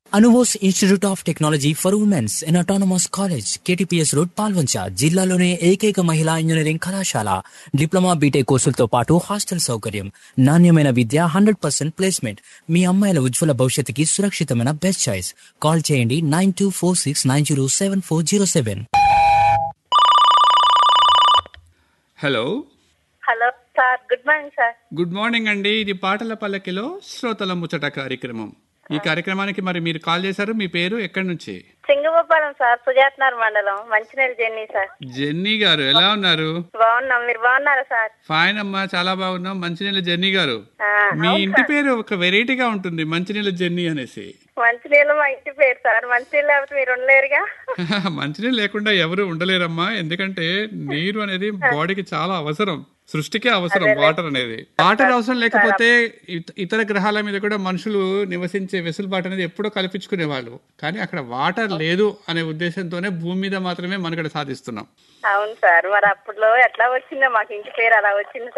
అనువోస్ institute of technology for women's in autonomous college KTPS road Palvancha జిల్లాలోనే ఏకైక మహిళా engineering కళాశాల డిప్లొమా బీటెక్ కోర్సులతో పాటు హాస్టల్ సౌకర్యం నాణ్యమైన విద్య హండ్రెడ్ పర్సెంట్ ప్లేస్మెంట్ మీ అమ్మాయిల ఉజ్వల భవిష్యత్తుకి సురక్షితమైన బెస్ట్ చాయిస్ కాల్ చేయండి nine two four six nine zero seven four zero seven hello hello sir good morning sir good morning అండి ఇది పాటల పల్లకిలో శ్రోతల ముచ్చట కార్యక్రమం ఈ కార్యక్రమానికి మరి మీరు కాల్ చేశారు మీ పేరు ఎక్కడి నుంచి సింగభూపాలం సార్ సుజాత్నగర్ మండలం మంచినీరు జెన్నీ సార్ జెన్నీ గారు ఎలా ఉన్నారు బాగున్నాం మీరు బాగున్నారా సార్ ఫైన్ అమ్మా చాలా బాగున్నాం మంచినీళ్ళ జెన్నీ గారు ఆ, మీ అవును ఇంటి సార్. పేరు ఒక వెరైటీగా ఉంటుంది మంచినీళ్ళ జెన్నీ అనేసి మంచినీళ్ళు మా ఇంటి పేరు సార్ మంచినీళ్ళు లేకపోతే మీరు ఉండలేరుగా మంచినీళ్ళు లేకుండా ఎవరు ఉండలేరమ్మా ఎందుకంటే నీరు అనేది బాడీకి చాలా అవసరం సృష్టికే అవసరం వాటర్ అనేది వాటర్ అవసరం లేకపోతే ఇత- ఇతర గ్రహాల మీద కూడా మనుషులు నివసించే వెసులుబాటు అనేది ఎప్పుడో కల్పించుకునే వాళ్ళు కానీ అక్కడ వాటర్ లేదు అనే ఉద్దేశంతోనే భూమి మీద మాత్రమే మనుగడ సాధిస్తున్నాం అవును సార్ మరి అప్పుడులో ఎట్లా వచ్చిందో మాకు ఇంటి పేరు అలా వచ్చింది